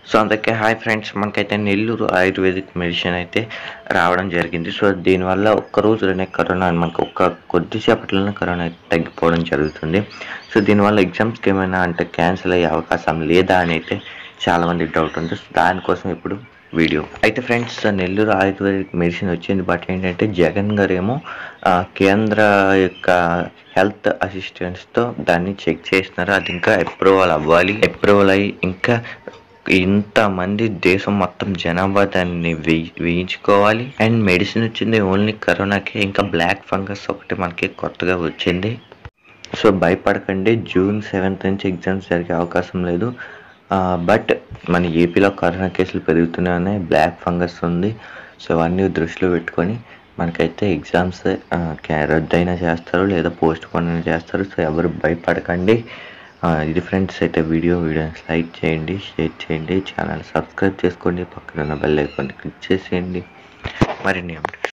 so అందుకే hi friends మనకైతే Nellore ayurvedic medicine అయితే రావడం జరిగింది సో దీనివల్ల ఒక్క రోజులోనే కరోనా మనకు ఒక్క కొద్దిసేపట్లోనే కరోనా అయితే తగ్గిపోవడం జరుగుతుంది సో దీనివల్ల ఎగ్జామ్స్కి ఏమైనా అంటే క్యాన్సిల్ అయ్యే అవకాశం లేదా అని అయితే చాలామంది డౌట్ ఉంది సో దానికోసం ఇప్పుడు వీడియో అయితే ఫ్రెండ్స్ నెల్లూరు ఆయుర్వేదిక్ మెడిసిన్ వచ్చింది బట్ ఏంటంటే జగన్ గారు ఏమో ఆ, కేంద్ర యొక్క హెల్త్ అసిస్టెంట్స్తో దాన్ని చెక్ చేసినారు అది ఇంకా అప్రూవల్ అవ్వాలి అప్రూవల్ అయ్యి ఇంకా ఇంతమంది దేశం మొత్తం జనాభా దాన్ని వేయి వేయించుకోవాలి అండ్ మెడిసిన్ వచ్చింది ఓన్లీ కరోనాకే ఇంకా బ్లాక్ ఫంగస్ ఒకటి మనకి కొత్తగా వచ్చింది సో భయపడకండి జూన్ సెవెంత్ నుంచి ఎగ్జామ్స్ జరిగే అవకాశం లేదు బట్ మన ఏపీలో కరోనా కేసులు పెరుగుతూనే ఉన్నాయి బ్లాక్ ఫంగస్ ఉంది సో అవన్నీ దృష్టిలో పెట్టుకొని మనకైతే ఎగ్జామ్స్ రద్దయినా చేస్తారు లేదా పోస్ట్ పోన్ అయినా చేస్తారు సో ఎవరు భయపడకండి ఆ, ఇది ఫ్రెండ్స్ అయితే వీడియో వీడియో లైక్ చేయండి షేర్ చేయండి ఛానల్ సబ్స్క్రైబ్ చేసుకోండి పక్కన ఉన్న బెల్ ఐకాన్ క్లిక్ చేసేయండి మరిన్ని updates